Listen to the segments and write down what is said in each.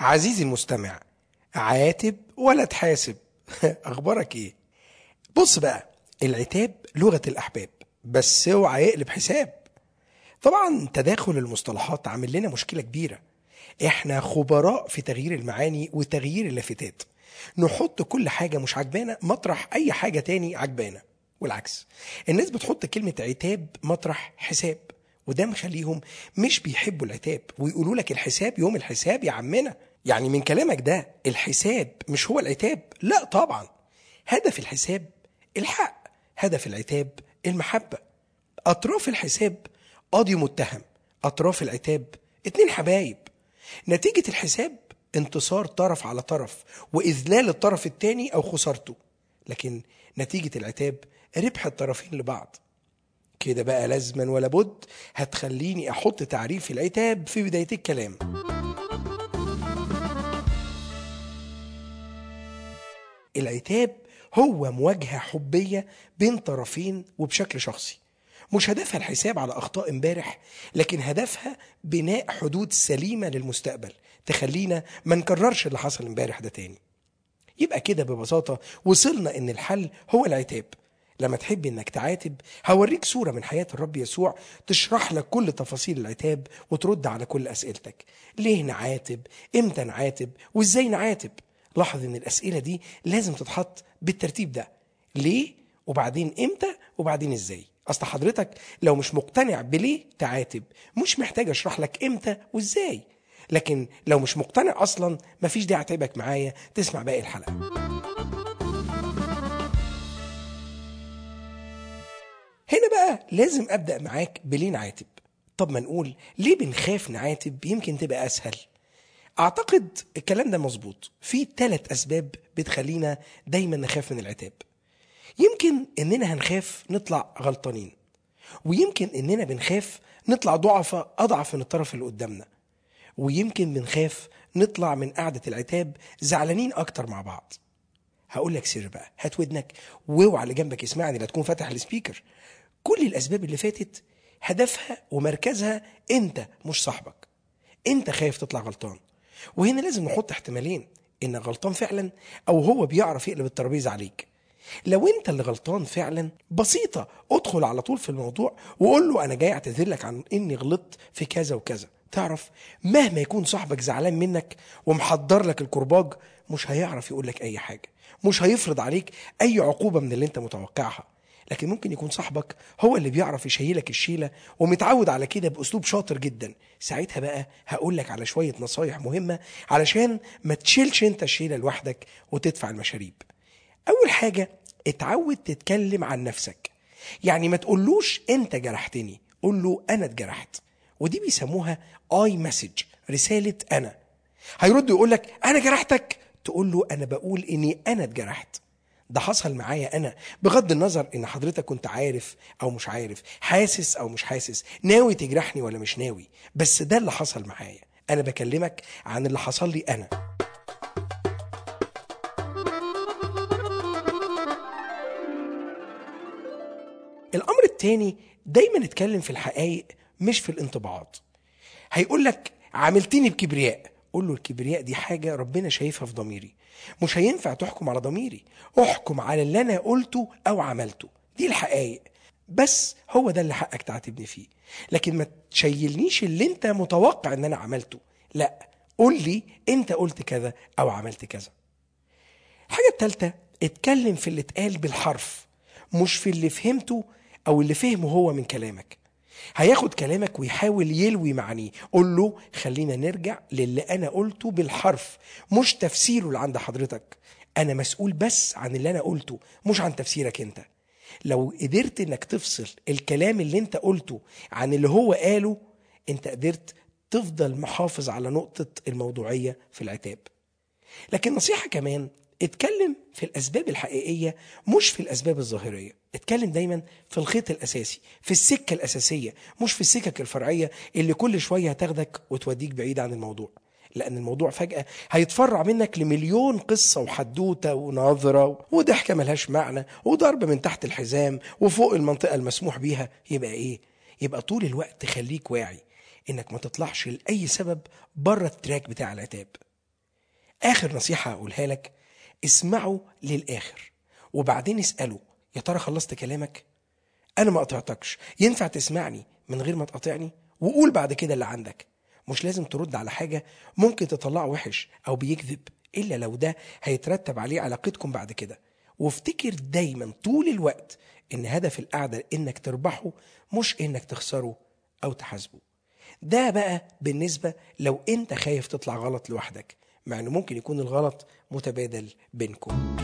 عزيزي المستمع عاتب ولا تحاسب اخبارك ايه بص بقى العتاب لغه الاحباب بس اوعى يقلب حساب طبعا تداخل المصطلحات عامل لنا مشكله كبيره احنا خبراء في تغيير المعاني وتغيير اللافتات نحط كل حاجه مش عجبانا مطرح اي حاجه تاني عجبانا والعكس الناس بتحط كلمه عتاب مطرح حساب وده مخليهم مش بيحبوا العتاب ويقولوا لك الحساب يوم الحساب يا عمنا يعني من كلامك ده الحساب مش هو العتاب لا طبعا هدف الحساب الحق هدف العتاب المحبة أطراف الحساب قاضي متهم أطراف العتاب اتنين حبايب نتيجة الحساب انتصار طرف على طرف وإذلال الطرف التاني أو خسارته لكن نتيجة العتاب ربح الطرفين لبعض كده بقى لازما ولا بد هتخليني أحط تعريف العتاب في بداية الكلام العتاب هو مواجهة حبية بين طرفين وبشكل شخصي مش هدفها الحساب على أخطاء امبارح لكن هدفها بناء حدود سليمة للمستقبل تخلينا ما نكررش اللي حصل امبارح ده تاني يبقى كده ببساطة وصلنا إن الحل هو العتاب لما تحب إنك تعاتب هوريك صورة من حياة الرب يسوع تشرح لك كل تفاصيل العتاب وترد على كل أسئلتك ليه نعاتب إمتى نعاتب وإزاي نعاتب لاحظ ان الاسئله دي لازم تتحط بالترتيب ده ليه وبعدين امتى وبعدين ازاي اصل حضرتك لو مش مقتنع بليه تعاتب مش محتاج اشرح لك امتى وازاي لكن لو مش مقتنع اصلا مفيش داعي اتعبك معايا تسمع باقي الحلقه هنا بقى لازم ابدا معاك بليه نعاتب طب ما نقول ليه بنخاف نعاتب يمكن تبقى اسهل اعتقد الكلام ده مظبوط في ثلاث اسباب بتخلينا دايما نخاف من العتاب يمكن اننا هنخاف نطلع غلطانين ويمكن اننا بنخاف نطلع ضعفة اضعف من الطرف اللي قدامنا ويمكن بنخاف نطلع من قعدة العتاب زعلانين اكتر مع بعض هقول لك سر بقى هات ودنك واوعى اللي جنبك يسمعني لا تكون فاتح السبيكر كل الاسباب اللي فاتت هدفها ومركزها انت مش صاحبك انت خايف تطلع غلطان وهنا لازم نحط احتمالين انك غلطان فعلا او هو بيعرف يقلب الترابيزه عليك لو انت اللي غلطان فعلا بسيطه ادخل على طول في الموضوع وقول له انا جاي اعتذر لك عن اني غلطت في كذا وكذا تعرف مهما يكون صاحبك زعلان منك ومحضر لك الكرباج مش هيعرف يقول لك اي حاجه مش هيفرض عليك اي عقوبه من اللي انت متوقعها لكن ممكن يكون صاحبك هو اللي بيعرف يشيلك الشيله ومتعود على كده باسلوب شاطر جدا ساعتها بقى هقول لك على شويه نصايح مهمه علشان ما تشيلش انت الشيله لوحدك وتدفع المشاريب اول حاجه اتعود تتكلم عن نفسك يعني ما تقولوش انت جرحتني قول له انا اتجرحت ودي بيسموها اي مسج رساله انا هيرد يقول لك انا جرحتك تقول له انا بقول اني انا اتجرحت ده حصل معايا انا بغض النظر ان حضرتك كنت عارف او مش عارف حاسس او مش حاسس ناوي تجرحني ولا مش ناوي بس ده اللي حصل معايا انا بكلمك عن اللي حصل لي انا الامر التاني دايما اتكلم في الحقائق مش في الانطباعات هيقول لك عاملتني بكبرياء قول له الكبرياء دي حاجة ربنا شايفها في ضميري مش هينفع تحكم على ضميري احكم على اللي انا قلته او عملته دي الحقائق بس هو ده اللي حقك تعاتبني فيه لكن ما تشيلنيش اللي انت متوقع ان انا عملته لا قول لي انت قلت كذا او عملت كذا الحاجة التالتة اتكلم في اللي اتقال بالحرف مش في اللي فهمته او اللي فهمه هو من كلامك هياخد كلامك ويحاول يلوي معانيه قول له خلينا نرجع للي انا قلته بالحرف مش تفسيره اللي عند حضرتك انا مسؤول بس عن اللي انا قلته مش عن تفسيرك انت لو قدرت انك تفصل الكلام اللي انت قلته عن اللي هو قاله انت قدرت تفضل محافظ على نقطة الموضوعية في العتاب لكن نصيحة كمان اتكلم في الأسباب الحقيقية مش في الأسباب الظاهرية اتكلم دايما في الخيط الأساسي في السكة الأساسية مش في السكك الفرعية اللي كل شوية هتاخدك وتوديك بعيد عن الموضوع لأن الموضوع فجأة هيتفرع منك لمليون قصة وحدوتة ونظرة وضحكة ملهاش معنى وضرب من تحت الحزام وفوق المنطقة المسموح بيها يبقى إيه؟ يبقى طول الوقت خليك واعي إنك ما تطلعش لأي سبب بره التراك بتاع العتاب اخر نصيحه هقولها لك اسمعوا للاخر وبعدين اساله يا ترى خلصت كلامك انا ما قطعتكش ينفع تسمعني من غير ما تقاطعني وقول بعد كده اللي عندك مش لازم ترد على حاجه ممكن تطلعه وحش او بيكذب الا لو ده هيترتب عليه علاقتكم بعد كده وافتكر دايما طول الوقت ان هدف القعده انك تربحه مش انك تخسره او تحاسبه ده بقى بالنسبه لو انت خايف تطلع غلط لوحدك مع انه ممكن يكون الغلط متبادل بينكم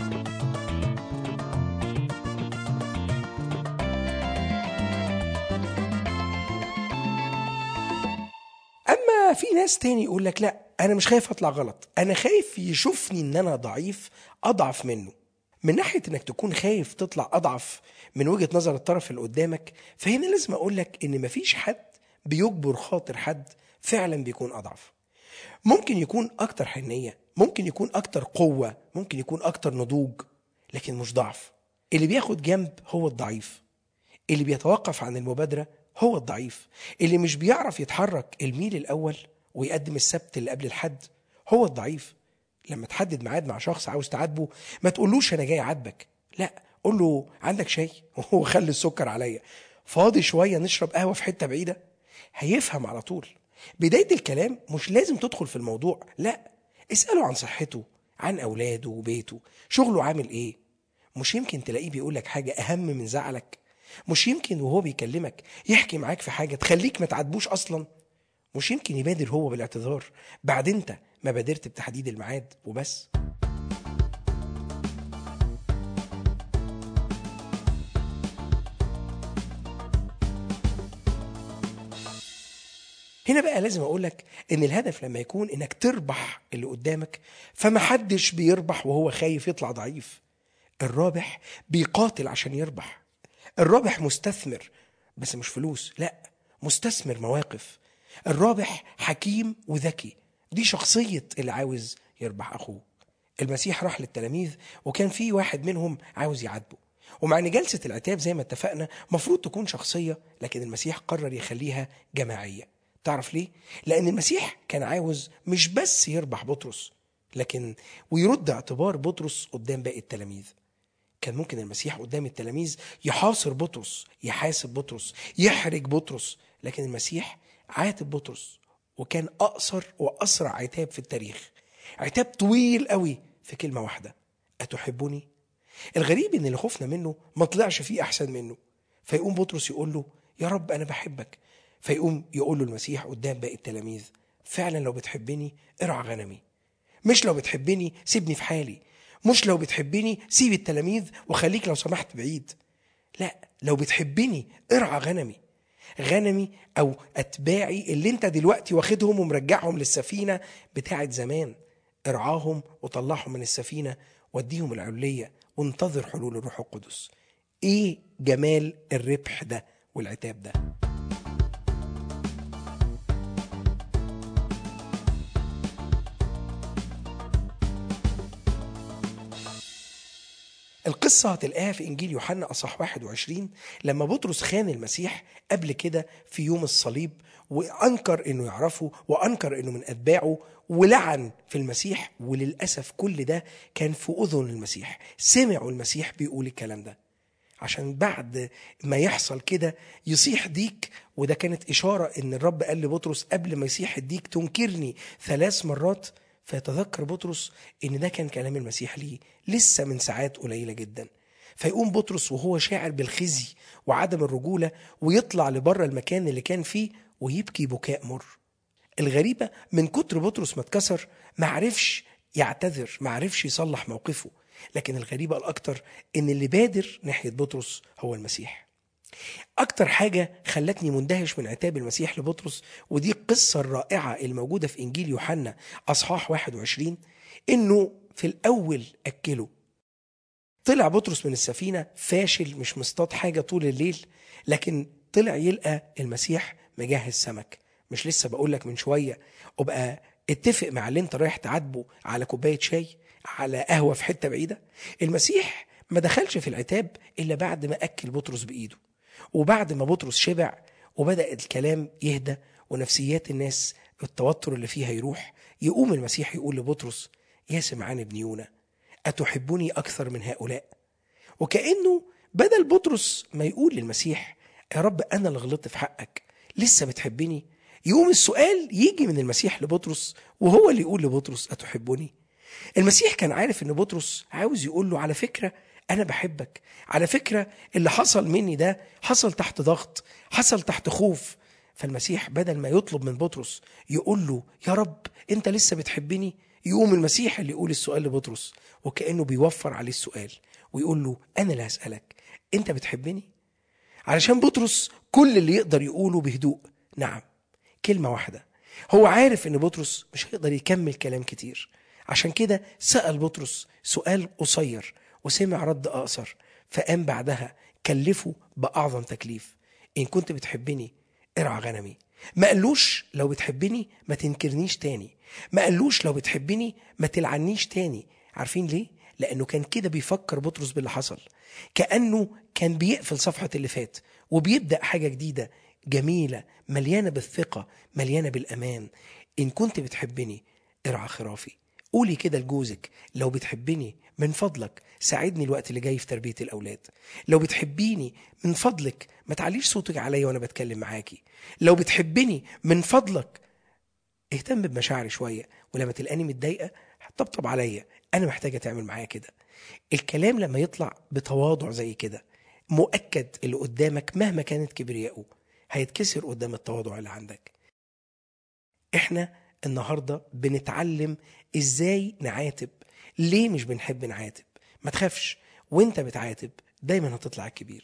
اما في ناس تاني يقول لك لا انا مش خايف اطلع غلط انا خايف يشوفني ان انا ضعيف اضعف منه من ناحيه انك تكون خايف تطلع اضعف من وجهه نظر الطرف اللي قدامك فهنا لازم اقول لك ان مفيش حد بيجبر خاطر حد فعلا بيكون اضعف ممكن يكون اكتر حنيه ممكن يكون اكتر قوه ممكن يكون اكتر نضوج لكن مش ضعف اللي بياخد جنب هو الضعيف اللي بيتوقف عن المبادره هو الضعيف اللي مش بيعرف يتحرك الميل الاول ويقدم السبت اللي قبل الحد هو الضعيف لما تحدد ميعاد مع شخص عاوز تعاتبه ما تقولوش انا جاي اعاتبك لا قول له عندك شاي وخلي السكر عليا فاضي شويه نشرب قهوه في حته بعيده هيفهم على طول بدايه الكلام مش لازم تدخل في الموضوع لا اساله عن صحته عن اولاده وبيته شغله عامل ايه مش يمكن تلاقيه بيقول لك حاجه اهم من زعلك مش يمكن وهو بيكلمك يحكي معاك في حاجه تخليك ما تعاتبوش اصلا مش يمكن يبادر هو بالاعتذار بعد انت ما بادرت بتحديد الميعاد وبس هنا بقى لازم اقول لك ان الهدف لما يكون انك تربح اللي قدامك فمحدش بيربح وهو خايف يطلع ضعيف الرابح بيقاتل عشان يربح الرابح مستثمر بس مش فلوس لا مستثمر مواقف الرابح حكيم وذكي دي شخصية اللي عاوز يربح أخوه المسيح راح للتلاميذ وكان في واحد منهم عاوز يعاتبه ومع ان جلسة العتاب زي ما اتفقنا مفروض تكون شخصية لكن المسيح قرر يخليها جماعية تعرف ليه؟ لأن المسيح كان عاوز مش بس يربح بطرس لكن ويرد اعتبار بطرس قدام باقي التلاميذ كان ممكن المسيح قدام التلاميذ يحاصر بطرس يحاسب بطرس يحرج بطرس لكن المسيح عاتب بطرس وكان أقصر وأسرع عتاب في التاريخ عتاب طويل قوي في كلمة واحدة أتحبني؟ الغريب إن اللي خفنا منه ما طلعش فيه أحسن منه فيقوم بطرس يقول له يا رب أنا بحبك فيقوم يقول له المسيح قدام باقي التلاميذ فعلا لو بتحبني ارعى غنمي مش لو بتحبني سيبني في حالي مش لو بتحبني سيب التلاميذ وخليك لو سمحت بعيد لا لو بتحبني ارعى غنمي غنمي او اتباعي اللي انت دلوقتي واخدهم ومرجعهم للسفينه بتاعت زمان ارعاهم وطلعهم من السفينه وديهم العليه وانتظر حلول الروح القدس ايه جمال الربح ده والعتاب ده القصة هتلاقيها في إنجيل يوحنا أصح 21 لما بطرس خان المسيح قبل كده في يوم الصليب وأنكر إنه يعرفه وأنكر إنه من أتباعه ولعن في المسيح وللأسف كل ده كان في أذن المسيح سمعوا المسيح بيقول الكلام ده عشان بعد ما يحصل كده يصيح ديك وده كانت إشارة إن الرب قال لبطرس قبل ما يصيح الديك تنكرني ثلاث مرات فيتذكر بطرس ان ده كان كلام المسيح ليه لسه من ساعات قليله جدا فيقوم بطرس وهو شاعر بالخزي وعدم الرجوله ويطلع لبره المكان اللي كان فيه ويبكي بكاء مر الغريبه من كتر بطرس ما اتكسر ما عرفش يعتذر ما عرفش يصلح موقفه لكن الغريبه الاكتر ان اللي بادر ناحيه بطرس هو المسيح أكتر حاجة خلتني مندهش من عتاب المسيح لبطرس ودي القصة الرائعة الموجودة في إنجيل يوحنا أصحاح 21 إنه في الأول أكله طلع بطرس من السفينة فاشل مش مصطاد حاجة طول الليل لكن طلع يلقى المسيح مجهز سمك مش لسه بقول لك من شوية وبقى اتفق مع اللي انت رايح تعاتبه على كوباية شاي على قهوة في حتة بعيدة المسيح ما دخلش في العتاب إلا بعد ما أكل بطرس بإيده وبعد ما بطرس شبع وبدأ الكلام يهدى ونفسيات الناس التوتر اللي فيها يروح يقوم المسيح يقول لبطرس يا سمعان ابن يونا أتحبني أكثر من هؤلاء وكأنه بدل بطرس ما يقول للمسيح يا رب أنا اللي غلطت في حقك لسه بتحبني يقوم السؤال يجي من المسيح لبطرس وهو اللي يقول لبطرس أتحبني المسيح كان عارف ان بطرس عاوز يقول له على فكره انا بحبك على فكره اللي حصل مني ده حصل تحت ضغط حصل تحت خوف فالمسيح بدل ما يطلب من بطرس يقول له يا رب انت لسه بتحبني يقوم المسيح اللي يقول السؤال لبطرس وكانه بيوفر عليه السؤال ويقول له انا اللي هسالك انت بتحبني علشان بطرس كل اللي يقدر يقوله بهدوء نعم كلمه واحده هو عارف ان بطرس مش هيقدر يكمل كلام كتير عشان كده سأل بطرس سؤال قصير وسمع رد أقصر فقام بعدها كلفه بأعظم تكليف إن كنت بتحبني ارعى غنمي ما قالوش لو بتحبني ما تنكرنيش تاني ما قالوش لو بتحبني ما تلعنيش تاني عارفين ليه؟ لأنه كان كده بيفكر بطرس باللي حصل كأنه كان بيقفل صفحة اللي فات وبيبدأ حاجة جديدة جميلة مليانة بالثقة مليانة بالأمان إن كنت بتحبني ارعى خرافي قولي كده لجوزك لو بتحبني من فضلك ساعدني الوقت اللي جاي في تربية الأولاد لو بتحبيني من فضلك ما تعليش صوتك عليا وأنا بتكلم معاكي لو بتحبني من فضلك اهتم بمشاعري شوية ولما تلقاني متضايقة طبطب عليا أنا محتاجة تعمل معايا كده الكلام لما يطلع بتواضع زي كده مؤكد اللي قدامك مهما كانت كبرياءه هيتكسر قدام التواضع اللي عندك احنا النهارده بنتعلم ازاي نعاتب ليه مش بنحب نعاتب ما تخافش وانت بتعاتب دايما هتطلع الكبير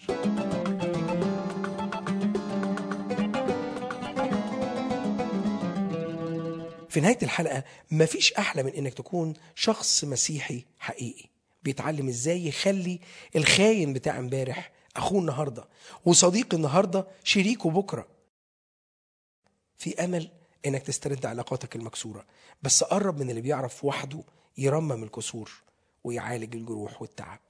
في نهاية الحلقة مفيش أحلى من إنك تكون شخص مسيحي حقيقي بيتعلم إزاي يخلي الخاين بتاع امبارح أخوه النهاردة وصديق النهاردة شريكه بكرة في أمل إنك تسترد علاقاتك المكسورة بس قرب من اللي بيعرف وحده يرمم الكسور ويعالج الجروح والتعب